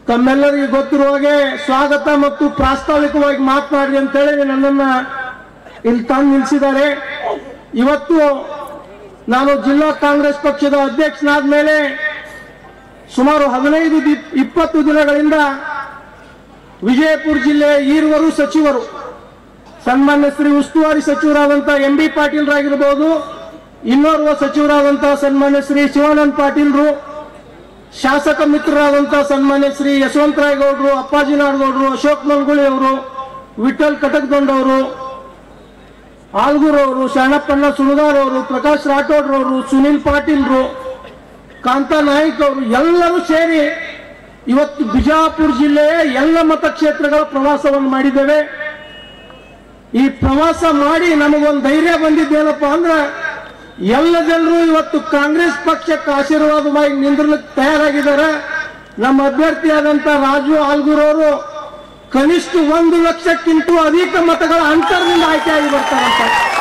ತಮ್ಮೆಲ್ಲರಿಗೂ ಗೊತ್ತಿರುವ ಹಾಗೆ ಸ್ವಾಗತ ಮತ್ತು ಪ್ರಾಸ್ತಾವಿಕವಾಗಿ ಮಾತನಾಡಿ ಅಂತೇಳಿ ನನ್ನನ್ನ ಇಲ್ಲಿ ತಂದು ನಿಲ್ಲಿಸಿದ್ದಾರೆ ಇವತ್ತು ನಾನು ಜಿಲ್ಲಾ ಕಾಂಗ್ರೆಸ್ ಪಕ್ಷದ ಅಧ್ಯಕ್ಷನಾದ ಮೇಲೆ ಸುಮಾರು ಹದಿನೈದು ದಿ- ಇಪ್ಪತ್ತು ದಿನಗಳಿಂದ ವಿಜಯಪುರ ಜಿಲ್ಲೆಯ ಈರುವರು ಸಚಿವರು ಸನ್ಮಾನ್ಯ ಶ್ರೀ ಉಸ್ತುವಾರಿ ಸಚಿವರಾದಂತಹ ಎಂ ಬಿ ಪಾಟೀಲ್ರಾಗಿರ್ಬೋದು ಇನ್ನೋರ್ವ ಸಚಿವರಾದಂತಹ ಸನ್ಮಾನ್ಯ ಶ್ರೀ ಶಿವಾನಂದ ಪಾಟೀಲ್ರು ಶಾಸಕ ಮಿತ್ರರಾದಂತಹ ಸನ್ಮಾನ್ಯ ಶ್ರೀ ಯಶವಂತರಾಯ ಗೌಡ್ರು ಅಪ್ಪಾಜಿ ನಾಡಗೌಡ್ರು ಅಶೋಕ್ ಮಲ್ಗುಳಿ ಅವರು ವಿಠಲ್ ಕಟಕ್ದೊಂಡವರು ಆಲ್ಗೂರ್ ಅವರು ಶರಣಪ್ಪಣ್ಣ ಸುಣಗಾರ್ ಅವರು ಪ್ರಕಾಶ್ ರಾಠೋಡ್ರವರು ಸುನಿಲ್ ಪಾಟೀಲ್ರು ಕಾಂತಾ ನಾಯ್ಕ್ ಅವರು ಎಲ್ಲರೂ ಸೇರಿ ಇವತ್ತು ಬಿಜಾಪುರ ಜಿಲ್ಲೆಯ ಎಲ್ಲ ಮತಕ್ಷೇತ್ರಗಳ ಪ್ರವಾಸವನ್ನು ಮಾಡಿದ್ದೇವೆ ಈ ಪ್ರವಾಸ ಮಾಡಿ ನಮಗೊಂದು ಧೈರ್ಯ ಬಂದಿದ್ದೇನಪ್ಪ ಅಂದ್ರೆ ಎಲ್ಲ ಜನರು ಇವತ್ತು ಕಾಂಗ್ರೆಸ್ ಪಕ್ಷಕ್ಕೆ ಆಶೀರ್ವಾದವಾಗಿ ನಿಂದ್ರಲಿಕ್ಕೆ ತಯಾರಾಗಿದ್ದಾರೆ ನಮ್ಮ ಅಭ್ಯರ್ಥಿಯಾದಂತ ರಾಜು ಆಲ್ಗೂರ್ ಅವರು ಕನಿಷ್ಠ ಒಂದು ಲಕ್ಷಕ್ಕಿಂತ ಅಧಿಕ ಮತಗಳ ಅಂತರದಿಂದ ಆಯ್ಕೆಯಾಗಿ ಬರ್ತಾರಂತ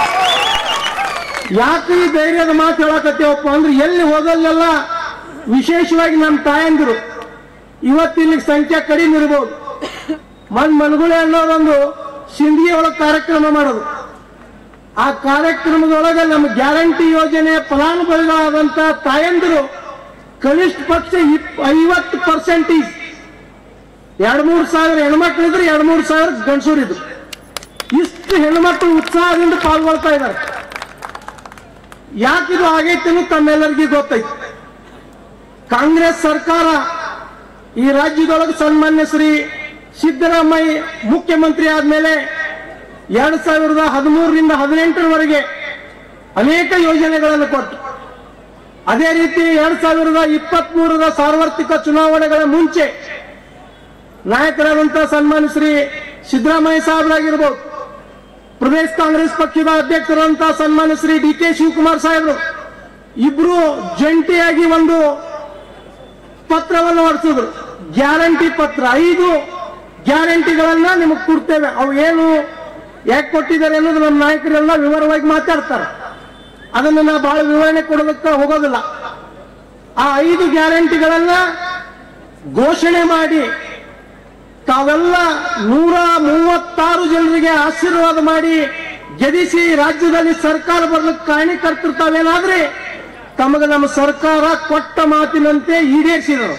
ಯಾಕೆ ಈ ಧೈರ್ಯದ ಮಾತು ಹೇಳಕತ್ತೇವಪ್ಪ ಅಂದ್ರೆ ಎಲ್ಲಿ ಹೋದಲ್ಲೆಲ್ಲ ವಿಶೇಷವಾಗಿ ನಮ್ಮ ತಾಯಂದಿರು ಇವತ್ತು ಇಲ್ಲಿ ಸಂಖ್ಯೆ ಕಡಿಮೆ ಇರ್ಬೋದು ಮನ್ ಮನಗುಳೆ ಅನ್ನೋದೊಂದು ಸಿಂಧಿಗೆ ಒಳಗೆ ಕಾರ್ಯಕ್ರಮ ಮಾಡೋದು ಆ ಕಾರ್ಯಕ್ರಮದೊಳಗೆ ನಮ್ಮ ಗ್ಯಾರಂಟಿ ಯೋಜನೆಯ ಫಲಾನುಭವಿಗಳಾದಂತ ತಾಯಂದಿರು ಕನಿಷ್ಠ ಪಕ್ಷ ಇಪ್- ಐವತ್ತು ಪರ್ಸೆಂಟೇಜ್ ಎರಡ್ ಮೂರು ಸಾವಿರ ಹೆಣ್ಮಕ್ಳು ಇದ್ರೆ ಎರಡ್ ಮೂರು ಸಾವಿರ ಗಂಡಸೂರು ಇದ್ರು ಇಷ್ಟು ಹೆಣ್ಮಕ್ಳು ಉತ್ಸಾಹದಿಂದ ಪಾಲ್ಗೊಳ್ತಾ ಇದ್ದಾರೆ ಯಾಕಿದು ಆಗೈತೆ ಅನ್ನೋದು ತಮ್ಮೆಲ್ಲರಿಗೂ ಗೊತ್ತೈತಿ ಕಾಂಗ್ರೆಸ್ ಸರ್ಕಾರ ಈ ರಾಜ್ಯದೊಳಗೆ ಸನ್ಮಾನ್ಯ ಶ್ರೀ ಸಿದ್ದರಾಮಯ್ಯ ಮುಖ್ಯಮಂತ್ರಿ ಆದ್ಮೇಲೆ ಎರಡ್ ಸಾವಿರದ ಹದಿಮೂರರಿಂದ ಹದಿನೆಂಟರವರೆಗೆ ಅನೇಕ ಯೋಜನೆಗಳನ್ನು ಕೊಟ್ಟು ಅದೇ ರೀತಿ ಎರಡ್ ಸಾವಿರದ ಇಪ್ಪತ್ತ್ ಮೂರರ ಸಾರ್ವತ್ರಿಕ ಚುನಾವಣೆಗಳ ಮುಂಚೆ ನಾಯಕರಾದಂತಹ ಸನ್ಮಾನ್ಯ ಶ್ರೀ ಸಿದ್ದರಾಮಯ್ಯ ಸಾಹೇಬರಾಗಿರ್ಬೋದು ಪ್ರದೇಶ ಕಾಂಗ್ರೆಸ್ ಪಕ್ಷದ ಅಧ್ಯಕ್ಷರಾದಂತಹ ಸನ್ಮಾನ್ಯ ಶ್ರೀ ಡಿ ಕೆ ಶಿವಕುಮಾರ್ ಸಾಹೇಬರು ಇಬ್ರು ಜಂಟಿಯಾಗಿ ಒಂದು ಪತ್ರವನ್ನು ಹೊರಡಿಸಿದ್ರು ಗ್ಯಾರಂಟಿ ಪತ್ರ ಐದು ಗ್ಯಾರಂಟಿಗಳನ್ನ ನಿಮಗೆ ಕೊಡ್ತೇವೆ ಅವು ಏನು ಯಾಕೆ ಕೊಟ್ಟಿದ್ದಾರೆ ಅನ್ನೋದು ನಮ್ಮ ನಾಯಕರೆಲ್ಲ ವಿವರವಾಗಿ ಮಾತಾಡ್ತಾರೆ ಅದನ್ನು ನಾ ಬಹಳ ವಿವರಣೆ ಕೊಡೋದಕ್ಕೆ ಹೋಗೋದಿಲ್ಲ ಆ ಐದು ಗ್ಯಾರಂಟಿಗಳನ್ನ ಘೋಷಣೆ ಮಾಡಿ ತಾವೆಲ್ಲ ನೂರ ಮೂವತ್ತಾರು ಜನರಿಗೆ ಆಶೀರ್ವಾದ ಮಾಡಿ ಗೆದಿಸಿ ರಾಜ್ಯದಲ್ಲಿ ಸರ್ಕಾರ ಬರ್ಲಿಕ್ಕೆ ಕಾರಣೀಕರ್ತಿರ್ತಾವೇನಾದ್ರೆ ತಮಗೆ ನಮ್ಮ ಸರ್ಕಾರ ಕೊಟ್ಟ ಮಾತಿನಂತೆ ಈಡೇರಿಸಿದರು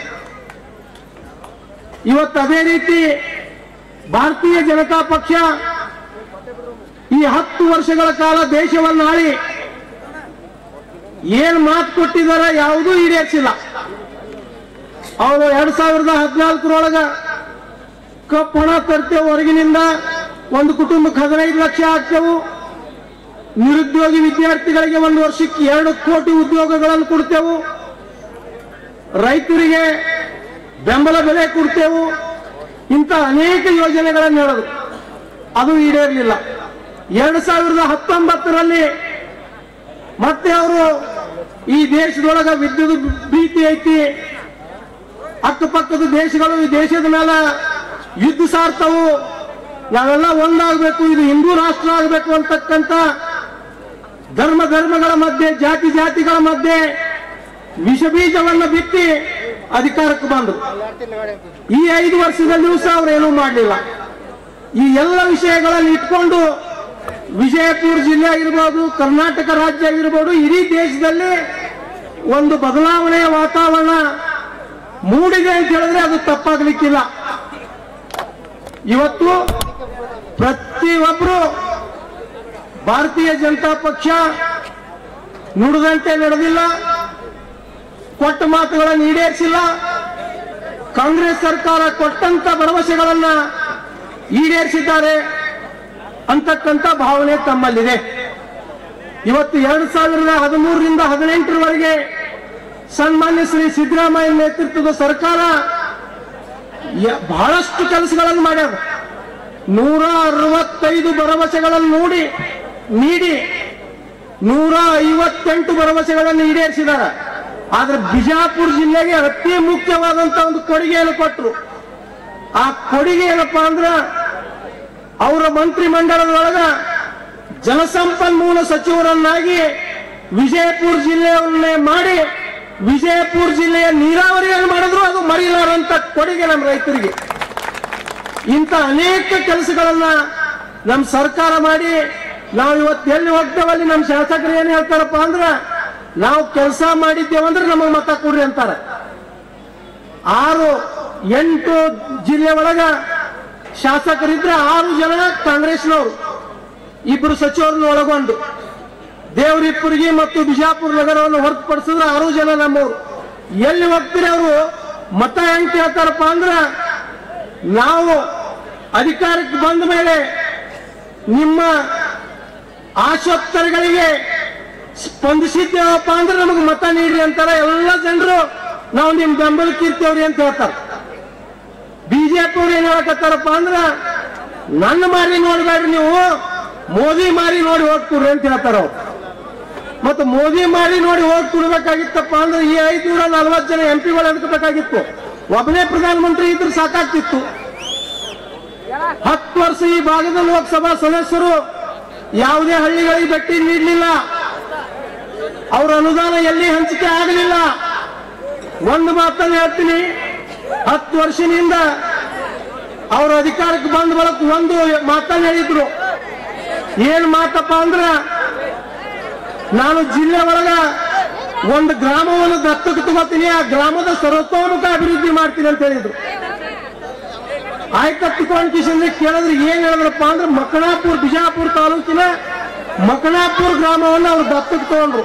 ಇವತ್ತು ಅದೇ ರೀತಿ ಭಾರತೀಯ ಜನತಾ ಪಕ್ಷ ಈ ಹತ್ತು ವರ್ಷಗಳ ಕಾಲ ದೇಶವನ್ನು ಆಳಿ ಏನ್ ಮಾತು ಕೊಟ್ಟಿದ್ದಾರೆ ಯಾವುದೂ ಈಡೇರಿಸಿಲ್ಲ ಅವರು ಎರಡ್ ಸಾವಿರದ ಹದಿನಾಲ್ಕರೊಳಗ ಕಪ್ಪು ಹಣ ತರ್ತೇವೆ ಹೊರಗಿನಿಂದ ಒಂದು ಕುಟುಂಬಕ್ಕೆ ಹದಿನೈದು ಲಕ್ಷ ಹಾಕ್ತೇವು ನಿರುದ್ಯೋಗಿ ವಿದ್ಯಾರ್ಥಿಗಳಿಗೆ ಒಂದು ವರ್ಷಕ್ಕೆ ಎರಡು ಕೋಟಿ ಉದ್ಯೋಗಗಳನ್ನು ಕೊಡ್ತೇವು ರೈತರಿಗೆ ಬೆಂಬಲ ಬೆಲೆ ಕೊಡ್ತೇವು ಇಂಥ ಅನೇಕ ಯೋಜನೆಗಳನ್ನು ಹೇಳೋದು ಅದು ಈಡೇರಲಿಲ್ಲ ಎರಡು ಸಾವಿರದ ಹತ್ತೊಂಬತ್ತರಲ್ಲಿ ಮತ್ತೆ ಅವರು ಈ ದೇಶದೊಳಗ ವಿದ್ಯುತ್ ಭೀತಿ ಐತಿ ಅಕ್ಕಪಕ್ಕದ ದೇಶಗಳು ಈ ದೇಶದ ಮೇಲೆ ಯುದ್ಧ ಸಾರ್ತವು ನಾವೆಲ್ಲ ಒಂದಾಗಬೇಕು ಇದು ಹಿಂದೂ ರಾಷ್ಟ್ರ ಆಗಬೇಕು ಅಂತಕ್ಕಂಥ ಧರ್ಮ ಧರ್ಮಗಳ ಮಧ್ಯೆ ಜಾತಿ ಜಾತಿಗಳ ಮಧ್ಯೆ ವಿಷ ಬೀಜವನ್ನು ಬಿತ್ತಿ ಅಧಿಕಾರಕ್ಕೆ ಬಂದರು ಈ ಐದು ವರ್ಷದಲ್ಲಿಯೂ ಸಹ ಅವರು ಏನೂ ಮಾಡಲಿಲ್ಲ ಈ ಎಲ್ಲ ವಿಷಯಗಳಲ್ಲಿ ಇಟ್ಕೊಂಡು ವಿಜಯಪುರ ಜಿಲ್ಲೆ ಆಗಿರ್ಬೋದು ಕರ್ನಾಟಕ ರಾಜ್ಯ ಆಗಿರ್ಬೋದು ಇಡೀ ದೇಶದಲ್ಲಿ ಒಂದು ಬದಲಾವಣೆಯ ವಾತಾವರಣ ಮೂಡಿದೆ ಅಂತ ಹೇಳಿದ್ರೆ ಅದು ತಪ್ಪಾಗ್ಲಿಕ್ಕಿಲ್ಲ ಇವತ್ತು ಪ್ರತಿಯೊಬ್ಬರು ಭಾರತೀಯ ಜನತಾ ಪಕ್ಷ ನುಡಿದಂತೆ ನಡೆದಿಲ್ಲ ಕೊಟ್ಟ ಮಾತುಗಳನ್ನು ಈಡೇರಿಸಿಲ್ಲ ಕಾಂಗ್ರೆಸ್ ಸರ್ಕಾರ ಕೊಟ್ಟಂತ ಭರವಸೆಗಳನ್ನ ಈಡೇರಿಸಿದ್ದಾರೆ ಅಂತಕ್ಕಂಥ ಭಾವನೆ ತಮ್ಮಲ್ಲಿದೆ ಇವತ್ತು ಎರಡು ಸಾವಿರದ ಹದಿಮೂರರಿಂದ ಹದಿನೆಂಟರವರೆಗೆ ಸನ್ಮಾನ್ಯ ಶ್ರೀ ಸಿದ್ದರಾಮಯ್ಯ ನೇತೃತ್ವದ ಸರ್ಕಾರ ಯ- ಬಹಳಷ್ಟು ಕೆಲಸಗಳನ್ನು ಮಾಡ್ಯಾರ ನೂರ ಅರವತ್ತೈದು ಭರವಸೆಗಳನ್ನು ನೋಡಿ ನೀಡಿ ನೂರ ಐವತ್ತೆಂಟು ಭರವಸೆಗಳನ್ನು ಈಡೇರಿಸಿದ್ದಾರೆ ಆದ್ರೆ ಬಿಜಾಪುರ ಜಿಲ್ಲೆಗೆ ಅತಿ ಮುಖ್ಯವಾದಂತ ಒಂದು ಕೊಡುಗೆಯನ್ನು ಕೊಟ್ಟರು ಆ ಕೊಡುಗೆ ಏನಪ್ಪಾ ಅಂದ್ರ ಅವರ ಮಂತ್ರಿ ಮಂಡಲದೊಳಗ ಜಲಸಂಪನ್ಮೂಲ ಸಚಿವರನ್ನಾಗಿ ವಿಜಯಪುರ ಜಿಲ್ಲೆಯನ್ನೇ ಮಾಡಿ ವಿಜಯಪುರ ಜಿಲ್ಲೆಯ ನೀರಾವರಿಯನ್ನು ಮಾಡಿದ್ರು ಅದು ಮರಿಲಾರಂತ ಕೊಡುಗೆ ನಮ್ಮ ರೈತರಿಗೆ ಇಂಥ ಅನೇಕ ಕೆಲಸಗಳನ್ನ ನಮ್ಮ ಸರ್ಕಾರ ಮಾಡಿ ನಾವು ಇವತ್ತು ಎಲ್ಲಿ ಹೋಗ್ತೇವಲ್ಲಿ ನಮ್ಮ ಶಾಸಕರು ಏನ್ ಹೇಳ್ತಾರಪ್ಪ ಅಂದ್ರ ನಾವು ಕೆಲಸ ಮಾಡಿದ್ದೇವಂದ್ರೆ ನಮಗೆ ಮತ ಕೊಡ್ರಿ ಅಂತಾರ ಆರು ಎಂಟು ಜಿಲ್ಲೆ ಒಳಗ ಶಾಸಕರಿದ್ರೆ ಆರು ಜನ ಕಾಂಗ್ರೆಸ್ನವರು ಇಬ್ರು ಸಚಿವರನ್ನ ಒಳಗೊಂಡು ದೇವರಿಪ್ಪುರಿಗೆ ಮತ್ತು ಬಿಜಾಪುರ ನಗರವನ್ನು ಹೊರತುಪಡಿಸಿದ್ರೆ ಆರು ಜನ ನಮ್ಮವರು ಎಲ್ಲಿ ಹೋಗ್ತೀರಿ ಅವರು ಮತ ಹೆಂಗ್ ಕೇಳ್ತಾರಪ್ಪ ಅಂದ್ರ ನಾವು ಅಧಿಕಾರಕ್ಕೆ ಬಂದ ಮೇಲೆ ನಿಮ್ಮ ಆಶೋತ್ತರಗಳಿಗೆ ಸ್ಪಂದಿಸಿದ್ದೇವಪ್ಪ ಅಂದ್ರೆ ನಮಗೆ ಮತ ನೀಡ್ರಿ ಅಂತಾರ ಎಲ್ಲ ಜನರು ನಾವು ನಿಮ್ ಬೆಂಬಲಕ್ಕೆ ಇರ್ತೇವ್ರಿ ಅಂತ ಹೇಳ್ತಾರೆ ಬಿಜೆಪಿ ಅವ್ರು ಏನ್ ಹೇಳಕತ್ತಾರಪ್ಪ ಅಂದ್ರ ನನ್ನ ಮಾರಿ ನೋಡ್ಬೇಡ್ರಿ ನೀವು ಮೋದಿ ಮಾರಿ ನೋಡಿ ಹೋಗ್ತೀರಿ ಅಂತ ಹೇಳ್ತಾರ ಅವ್ರು ಮತ್ತು ಮೋದಿ ಮಾರಿ ನೋಡಿ ಹೋಗಿ ಕೊಡ್ಬೇಕಾಗಿತ್ತಪ್ಪ ಅಂದ್ರೆ ಈ ಐದ್ನೂರ ನಲ್ವತ್ತು ಜನ ಎಂ ಪಿಗಳು ಎದ್ಕೋಬೇಕಾಗಿತ್ತು ಒಬ್ಬನೇ ಪ್ರಧಾನಮಂತ್ರಿ ಇದ್ರೆ ಸಾಕಾಗ್ತಿತ್ತು ಹತ್ತು ವರ್ಷ ಈ ಭಾಗದ ಲೋಕಸಭಾ ಸದಸ್ಯರು ಯಾವುದೇ ಹಳ್ಳಿಗಳಿಗೆ ಭೇಟಿ ನೀಡಲಿಲ್ಲ ಅವ್ರ ಅನುದಾನ ಎಲ್ಲಿ ಹಂಚಿಕೆ ಆಗಲಿಲ್ಲ ಒಂದು ಮಾತನ್ನು ಹೇಳ್ತೀನಿ ಹತ್ತು ವರ್ಷದಿಂದ ಅವ್ರ ಅಧಿಕಾರಕ್ಕೆ ಬಂದ ಬಳಕ ಒಂದು ಮಾತನ್ನು ಹೇಳಿದ್ರು ಏನ್ ಮಾತಪ್ಪ ಅಂದ್ರ ನಾನು ಜಿಲ್ಲೆ ಒಳಗ ಒಂದು ಗ್ರಾಮವನ್ನು ದತ್ತಕ್ಕೆ ತಗೋತೀನಿ ಆ ಗ್ರಾಮದ ಸರ್ವತೋಮುಖ ಅಭಿವೃದ್ಧಿ ಮಾಡ್ತೀನಿ ಅಂತ ಹೇಳಿದ್ರು ಆಯ್ತ ತಿಳ್ಕೊಂಡು ಕಿಶನ್ ಕೇಳಿದ್ರೆ ಏನ್ ಹೇಳಿದ್ರಪ್ಪ ಅಂದ್ರೆ ಮಕಣಾಪುರ ಬಿಜಾಪುರ ತಾಲೂಕಿನ ಮಕಣಾಪುರ ಗ್ರಾಮವನ್ನು ಅವ್ರು ದತ್ತಕ್ಕೆ ತಗೊಂಡ್ರು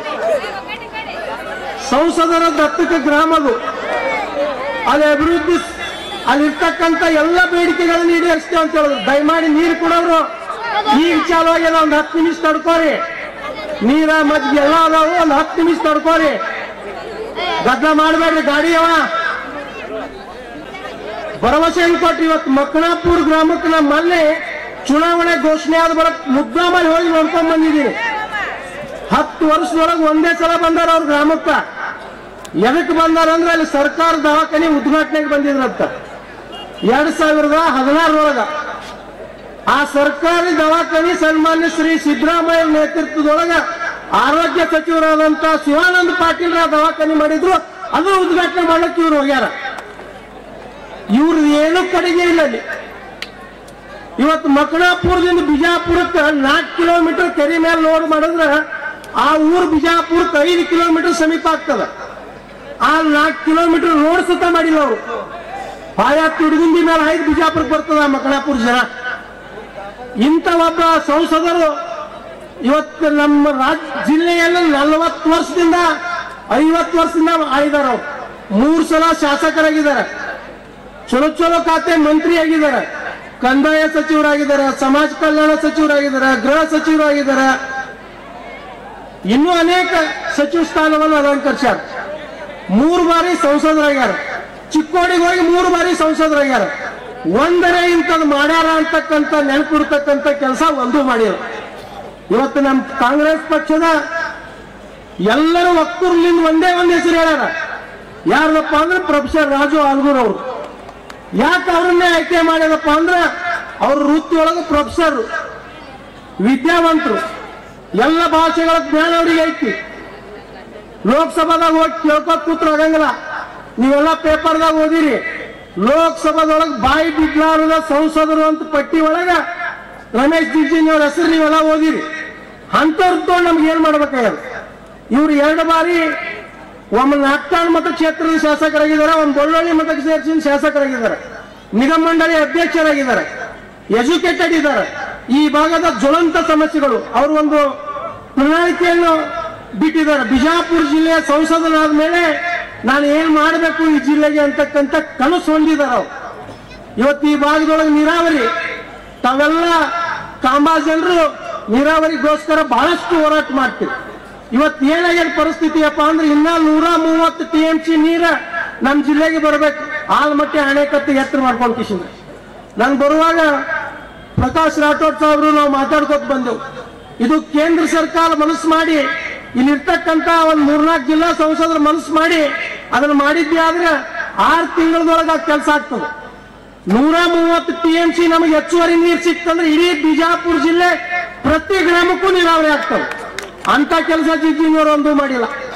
ಸಂಸದರ ದತ್ತಕ ಗ್ರಾಮದು ಅಲ್ಲಿ ಅಭಿವೃದ್ಧಿ ಅಲ್ಲಿರ್ತಕ್ಕಂಥ ಎಲ್ಲ ಬೇಡಿಕೆಗಳನ್ನು ಈಡೇರಿಸ್ತೇವೆ ಅಂತ ಹೇಳಿದ್ರು ದಯಮಾಡಿ ನೀರು ಕೊಡೋರು ಈಗ ಚಾಲು ಆಗ್ಯದ ಒಂದು ಹತ್ತು ನಿಮಿಷ ತಡ್ಕೋರಿ ನೀರ ಮಜ್ಜಿಗೆ ಎಲ್ಲ ಅದಾವು ಒಂದು ಹತ್ತು ನಿಮಿಷ ತಡ್ಕೋರಿ ಗದ್ದಲ ಮಾಡಬೇಡ್ರಿ ಗಾಡಿ ಅವ ಭರವಸೆ ಹೆಂಗ್ ಕೊಟ್ರಿ ಇವತ್ತು ಮಕ್ಕಣಾಪುರ ಗ್ರಾಮಕ್ಕೆ ನಮ್ಮ ಮೊನ್ನೆ ಚುನಾವಣೆ ಘೋಷಣೆ ಆದ ಬರಕ್ ಮುದ್ದಾ ಮಾಡಿ ಹೋಗಿ ನೋಡ್ಕೊಂಡ್ ಬಂದಿದ್ದೀನಿ ಹತ್ತು ವರ್ಷದೊಳಗೆ ಒಂದೇ ಸಲ ಬಂದಾರ ಅವ್ರ ಗ್ರಾಮಕ್ಕ ಎದಕ್ಕೆ ಬಂದಾರ ಅಂದ್ರೆ ಅಲ್ಲಿ ಸರ್ಕಾರ ದವಾಖಾನೆ ಉದ್ಘಾಟನೆಗೆ ಬಂದಿದ್ರಂತ ಎರಡ್ ಸಾವಿರದ ಹದಿನಾರರೊಳಗ ಆ ಸರ್ಕಾರಿ ದವಾಖಾನೆ ಸನ್ಮಾನ್ಯ ಶ್ರೀ ಸಿದ್ದರಾಮಯ್ಯ ನೇತೃತ್ವದೊಳಗ ಆರೋಗ್ಯ ಸಚಿವರಾದಂತ ಶಿವಾನಂದ ಪಾಟೀಲ್ ದವಾಖಾನೆ ಮಾಡಿದ್ರು ಅದು ಉದ್ಘಾಟನೆ ಮಾಡಕ್ಕೆ ಇವ್ರು ಹೋಗ್ಯಾರ ಇವ್ರು ಏನು ಕಡೆಗೆ ಇಲ್ಲ ಅಲ್ಲಿ ಇವತ್ತು ಮಕಣಾಪುರದಿಂದ ಬಿಜಾಪುರಕ್ಕೆ ನಾಲ್ಕು ಕಿಲೋಮೀಟರ್ ಕೆರೆ ಮೇಲೆ ಲೋಡ್ ಮಾಡಿದ್ರೆ ಆ ಊರು ಬಿಜಾಪುರಕ್ಕೆ ಐದು ಕಿಲೋಮೀಟರ್ ಸಮೀಪ ಆಗ್ತದ ಆ ನಾಲ್ಕು ಕಿಲೋಮೀಟರ್ ರೋಡ್ ಸುತ್ತ ಮಾಡಿಲ್ಲ ಅವರು ಬಾಯ ತುಡುಗುಂದಿ ಮೇಲೆ ಐದು ಬಿಜಾಪುರಕ್ಕೆ ಬರ್ತದ ಆ ಮಕಣಾಪುರ ಜನ ಇಂಥ ಒಬ್ಬ ಸಂಸದರು ಇವತ್ತು ನಮ್ಮ ರಾಜ್ ಜಿಲ್ಲೆಯಲ್ಲಿ ನಲವತ್ತು ವರ್ಷದಿಂದ ಐವತ್ತು ವರ್ಷದಿಂದ ಆಳಿದಾರ ಅವ್ರು ಮೂರು ಸಲ ಶಾಸಕರಾಗಿದ್ದಾರೆ ಚಲೋ ಚಲೋ ಖಾತೆ ಮಂತ್ರಿ ಆಗಿದ್ದಾರೆ ಕಂದಾಯ ಸಚಿವರಾಗಿದ್ದಾರೆ ಸಮಾಜ ಕಲ್ಯಾಣ ಸಚಿವರಾಗಿದ್ದಾರೆ ಗೃಹ ಸಚಿವರಾಗಿದ್ದಾರೆ ಇನ್ನೂ ಅನೇಕ ಸಚಿವ ಸ್ಥಾನವನ್ನು ಅಲಂಕರಿಸ್ಯಾರ ಮೂರು ಬಾರಿ ಸಂಸದರಾಗ್ಯಾರ ಚಿಕ್ಕೋಡಿಗೆ ಹೋಗಿ ಮೂರು ಬಾರಿ ಸಂಸದರಾಗ್ಯಾರ ಒಂದರ ಇಂಥದ್ದು ಮಾಡ್ಯಾರ ಅಂತಕ್ಕಂಥ ನೆನಪಿಡ್ತಕ್ಕಂಥ ಕೆಲಸ ಒಂದು ಮಾಡಿದ್ರು ಇವತ್ತು ನಮ್ಮ ಕಾಂಗ್ರೆಸ್ ಪಕ್ಷದ ಎಲ್ಲರೂ ಒಕ್ಕೂರ್ಲಿಂದ ಒಂದೇ ಒಂದು ಹೆಸರು ಹೇಳ್ಯಾರ ಯಾರದಪ್ಪ ಅಂದ್ರೆ ಪ್ರೊಫೆಸರ್ ರಾಜು ಆಲ್ಗೂರ್ ಅವರು ಯಾಕೆ ಅವ್ರನ್ನೇ ಆಯ್ಕೆ ಮಾಡ್ಯಾರಪ್ಪ ಅಂದ್ರೆ ಅವ್ರ ವೃತ್ತಿ ಒಳಗೆ ಪ್ರೊಫೆಸರ್ ವಿದ್ಯಾವಂತರು ಎಲ್ಲ ಭಾಷೆಗಳ ಜ್ಞಾನ ಅವ್ರಿಗೆ ಐತಿ ಲೋಕಸಭಾದಾಗ ಹೋಗಿ ಕೇಳ್ಕೊತ್ ಕೂತ್ರ ಆಗಂಗಿಲ್ಲ ನೀವೆಲ್ಲ ಪೇಪರ್ದಾಗ ಓದಿರಿ ಲೋಕಸಭಾದೊಳಗೆ ಬಾಯಿ ಬಿಡ್ಲಾರದ ಸಂಸದರು ಅಂತ ಪಟ್ಟಿ ಒಳಗ ರಮೇಶ್ ಜಿಜಿನ್ ಅವ್ರ ಹೆಸರು ನೀವೆಲ್ಲ ಓದಿರಿ ಅಂತವ್ರ ತಗೊಂಡು ನಮ್ಗೆ ಏನ್ ಮಾಡ್ಬೇಕಾಗ್ಯದ ಇವ್ರು ಎರಡು ಬಾರಿ ಒಮ್ಮೆ ನಾಗ್ತಾಳ್ ಮತಕ್ಷೇತ್ರದ ಶಾಸಕರಾಗಿದ್ದಾರೆ ಒಂದು ಬಳ್ಳೊಳ್ಳಿ ಮತಕ್ಷೇತ್ರದ ಶಾಸಕರಾಗಿದ್ದಾರೆ ನಿಗಮ ಮಂಡಳಿ ಅಧ್ಯಕ್ಷರಾಗಿದ್ದಾರೆ ಎಜುಕೇಟೆಡ್ ಇದ್ದಾರೆ ಈ ಭಾಗದ ಜ್ವಲಂತ ಸಮಸ್ಯೆಗಳು ಅವರು ಒಂದು ಪ್ರಣಾಳಿಕೆಯನ್ನು ಬಿಟ್ಟಿದ್ದಾರೆ ಬಿಜಾಪುರ ಜಿಲ್ಲೆಯ ಸಂಸದನಾದ ಮೇಲೆ ನಾನು ಏನ್ ಮಾಡಬೇಕು ಈ ಜಿಲ್ಲೆಗೆ ಅಂತಕ್ಕಂಥ ಕನಸು ಹೊಂದಿದ್ದಾರೆ ಅವರು ಇವತ್ತು ಈ ಭಾಗದೊಳಗೆ ನೀರಾವರಿ ತಾವೆಲ್ಲ ಕಾಂಬಾ ಜನರು ನೀರಾವರಿಗೋಸ್ಕರ ಬಹಳಷ್ಟು ಹೋರಾಟ ಮಾಡ್ತೀವಿ ಇವತ್ತು ಏನಾಗ್ಯದ ಪರಿಸ್ಥಿತಿಯಪ್ಪ ಅಂದ್ರೆ ಇನ್ನ ನೂರ ಮೂವತ್ತು ಟಿ ಎಂ ಸಿ ನೀರ ನಮ್ಮ ಜಿಲ್ಲೆಗೆ ಬರಬೇಕು ಆಲ್ಮಟ್ಟಿ ಅಣೆಕಟ್ಟು ಎತ್ತರ ಮಾಡ್ಕೊಂಡು ಕಿಶಿಂದ ನಾನು ಬರುವಾಗ ಪ್ರಕಾಶ್ ರಾಠೋಡ್ ಸಾಹೇಬ್ರು ನಾವು ಮಾತಾಡ್ಕೊತ ಬಂದೆವು ಇದು ಕೇಂದ್ರ ಸರ್ಕಾರ ಮನಸ್ಸು ಮಾಡಿ ಇಲ್ಲಿರ್ತಕ್ಕಂತ ಒಂದ್ ಮೂರ್ನಾಲ್ಕು ಜಿಲ್ಲಾ ಸಂಸದರು ಮನಸ್ಸು ಮಾಡಿ ಅದನ್ನ ಮಾಡಿದ್ದೆ ಆದ್ರೆ ಆರು ತಿಂಗಳದೊಳಗೆ ಕೆಲಸ ಆಗ್ತದೆ ನೂರ ಮೂವತ್ತು ಟಿ ಎಂ ಸಿ ನಮಗೆ ಹೆಚ್ಚುವರಿ ನೀರು ಸಿಕ್ತಂದ್ರೆ ಇಡೀ ಬಿಜಾಪುರ ಜಿಲ್ಲೆ ಪ್ರತಿ ಗ್ರಾಮಕ್ಕೂ ನೀರಾವರಿ ಆಗ್ತದೆ ಅಂತ ಕೆಲಸ ಜಿಜಿನವರು ಒಂದು ಮಾಡಿಲ್ಲ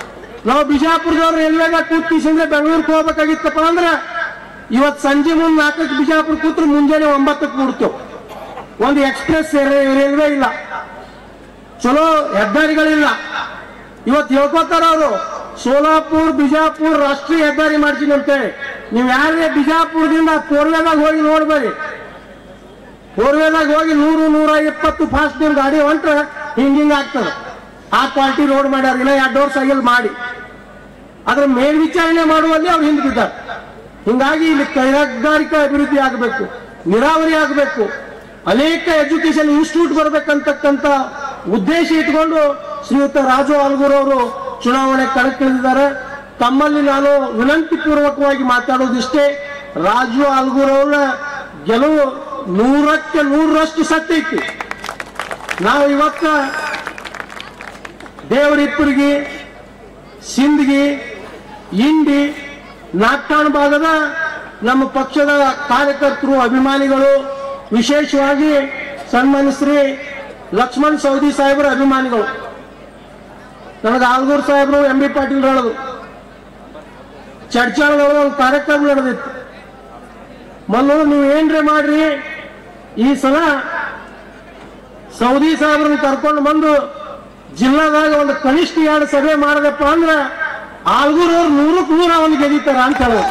ನಾವು ಬಿಜಾಪುರದವ್ರು ರೈಲ್ವೆದಾಗ ಕೂತ್ಕಿಸಿಂದ್ರೆ ಬೆಂಗಳೂರಿಗೆ ಹೋಗ್ಬೇಕಾಗಿತ್ತಪ್ಪ ಅಂದ್ರೆ ಇವತ್ತು ಸಂಜೆ ಮುಂದೆ ನಾಲ್ಕಕ್ಕೆ ಬಿಜಾಪುರ ಕೂತ್ರು ಮುಂಜಾನೆ ಒಂಬತ್ತಕ್ಕೆ ಬಿಡ್ತೇವೆ ಒಂದು ಎಕ್ಸ್ಪ್ರೆಸ್ ರೈಲ್ವೆ ಇಲ್ಲ ಚಲೋ ಹೆದ್ದಾರಿಗಳಿಲ್ಲ ಇವತ್ತು ಹೇಳ್ಕೊತಾರ ಅವರು ಸೋಲಾಪುರ್ ಬಿಜಾಪುರ್ ರಾಷ್ಟ್ರೀಯ ಹೆದ್ದಾರಿ ಮಾಡ್ತೀನಿ ಅಂತೇಳಿ ನೀವು ಯಾರೇ ಬಿಜಾಪುರದಿಂದ ಪೋರ್ವೆದಾಗ ಹೋಗಿ ನೋಡ್ಬೇಡಿ ಪೋರ್ವೆದಾಗ ಹೋಗಿ ನೂರು ನೂರ ಇಪ್ಪತ್ತು ಫಾಸ್ಟ್ ನಿಮ್ಮ ಗಾಡಿ ಹೊಂಟ್ರೆ ಹಿಂಗ್ ಹಿಂಗ್ ಆಗ್ತದೆ ಆ ಕ್ವಾಲಿಟಿ ರೋಡ್ ಮಾಡ್ಯಾರ ಇಲ್ಲ ಎರಡು ವರ್ಷ ಆಗಿಲ್ಲ ಮಾಡಿ ಅದ್ರ ಮೇಲ್ವಿಚಾರಣೆ ಮಾಡುವಲ್ಲಿ ಅವ್ರು ಹಿಂದೆ ಬಿದ್ದಾರೆ ಹಿಂಗಾಗಿ ಇಲ್ಲಿ ಕೈಗಾರಿಕಾ ಅಭಿವೃದ್ಧಿ ಆಗಬೇಕು ನೀರಾವರಿ ಆಗಬೇಕು ಅನೇಕ ಎಜುಕೇಶನ್ ಇನ್ಸ್ಟಿಟ್ಯೂಟ್ ಬರ್ಬೇಕಂತಕ್ಕಂತ ಉದ್ದೇಶ ಇಟ್ಕೊಂಡು ಶ್ರೀಯುತ ರಾಜು ಆಲ್ಗೂರ್ ಅವರು ಚುನಾವಣೆ ಕಣಕ್ಕಿಳಿದಿದ್ದಾರೆ ತಮ್ಮಲ್ಲಿ ನಾನು ವಿನಂತಿ ಪೂರ್ವಕವಾಗಿ ಮಾತಾಡೋದಿಷ್ಟೇ ರಾಜು ಆಲ್ಗೂರ್ ಅವರ ಗೆಲುವು ನೂರಕ್ಕೆ ನೂರರಷ್ಟು ಸತ್ಯ ಐತಿ ನಾವು ಇವತ್ತ ದೇವರಿಪ್ಪರಿಗೆ ಸಿಂದಗಿ ಇಂಡಿ ನಾಗ್ತಾಣ್ ಭಾಗದ ನಮ್ಮ ಪಕ್ಷದ ಕಾರ್ಯಕರ್ತರು ಅಭಿಮಾನಿಗಳು ವಿಶೇಷವಾಗಿ ಸನ್ಮಾನ್ಯ ಶ್ರೀ ಲಕ್ಷ್ಮಣ್ ಸೌದಿ ಸಾಹೇಬರ ಅಭಿಮಾನಿಗಳು ನನಗೆ ಆಲ್ಗೂರ್ ಸಾಹೇಬರು ಎಂ ಬಿ ಪಾಟೀಲ್ ಹೇಳೋದು ಚರ್ಚಾಳದೊಳಗೆ ಒಂದು ಕಾರ್ಯಕ್ರಮ ನಡೆದಿತ್ತು ಮಲ್ಲು ನೀವು ಏನ್ರಿ ಮಾಡ್ರಿ ಈ ಸಲ ಸೌದಿ ಸಾಹೇಬ್ರನ್ನ ಕರ್ಕೊಂಡು ಬಂದು ಜಿಲ್ಲಾದಾಗ ಒಂದು ಕನಿಷ್ಠ ಎರಡು ಸಭೆ ಮಾಡದಪ್ಪ ಅಂದ್ರೆ ಆಲ್ಗೂರವ್ರು ನೂರಕ್ಕೆ ನೂರ ಒಂದು ಗೆದಿತಾರ ಅಂತ ಹೇಳೋದು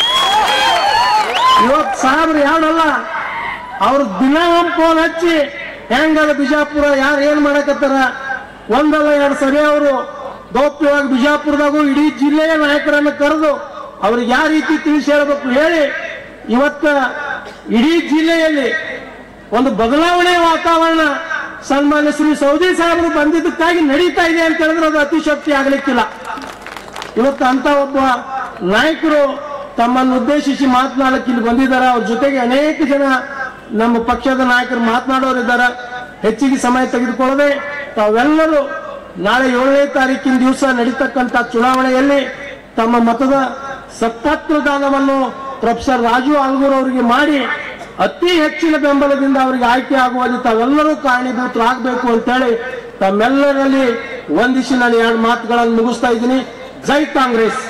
ಇವತ್ತು ಸಾಹೇಬ್ರು ಎರಡಲ್ಲ ಅವ್ರು ದಿನ ಒಂದು ಫೋನ್ ಹಚ್ಚಿ ಹೆಂಗದ ಬಿಜಾಪುರ ಯಾರು ಏನ್ ಮಾಡಕತ್ತಾರ ಒಂದಲ್ಲ ಎರಡು ಸಭೆ ಅವರು ಗೌಪ್ಯವಾಗಿ ಬಿಜಾಪುರದಾಗೂ ಇಡೀ ಜಿಲ್ಲೆಯ ನಾಯಕರನ್ನು ಕರೆದು ಅವ್ರಿಗೆ ಯಾವ ರೀತಿ ತಿಳಿಸಿ ಹೇಳಬೇಕು ಹೇಳಿ ಇವತ್ತ ಇಡೀ ಜಿಲ್ಲೆಯಲ್ಲಿ ಒಂದು ಬದಲಾವಣೆ ವಾತಾವರಣ ಸನ್ಮಾನ್ಯ ಶ್ರೀ ಸೌದಿ ಸಾಹೇಬರು ಬಂದಿದ್ದಕ್ಕಾಗಿ ನಡೀತಾ ಇದೆ ಅಂತ ಹೇಳಿದ್ರೆ ಅದು ಅತಿಶಕ್ತಿ ಆಗ್ಲಿಕ್ಕಿಲ್ಲ ಇವತ್ತು ಅಂತ ಒಬ್ಬ ನಾಯಕರು ತಮ್ಮನ್ನು ಉದ್ದೇಶಿಸಿ ಮಾತನಾಡಕ್ಕೆ ಇಲ್ಲಿ ಬಂದಿದ್ದಾರೆ ಅವ್ರ ಜೊತೆಗೆ ಅನೇಕ ಜನ ನಮ್ಮ ಪಕ್ಷದ ನಾಯಕರು ಮಾತನಾಡೋರಿದ್ದಾರೆ ಹೆಚ್ಚಿಗೆ ಸಮಯ ತೆಗೆದುಕೊಳ್ಳದೆ ತಾವೆಲ್ಲರೂ ನಾಳೆ ಏಳನೇ ತಾರೀಕಿನ ದಿವಸ ನಡೀತಕ್ಕಂಥ ಚುನಾವಣೆಯಲ್ಲಿ ತಮ್ಮ ಮತದ ಸಪತ್ರ ದಾನವನ್ನು ಪ್ರೊಫೆಸರ್ ರಾಜು ಆಲ್ಗೂರ್ ಅವರಿಗೆ ಮಾಡಿ ಅತಿ ಹೆಚ್ಚಿನ ಬೆಂಬಲದಿಂದ ಅವರಿಗೆ ಆಯ್ಕೆ ಆಗುವಲ್ಲಿ ತಾವೆಲ್ಲರೂ ಕಾರಣೀಭೂತರಾಗಬೇಕು ಅಂತೇಳಿ ತಮ್ಮೆಲ್ಲರಲ್ಲಿ ವಂದಿಸಿ ನಾನು ಎರಡು ಮಾತುಗಳನ್ನು ಮುಗಿಸ್ತಾ ಇದ್ದೀನಿ ಜೈ ಕಾಂಗ್ರೆಸ್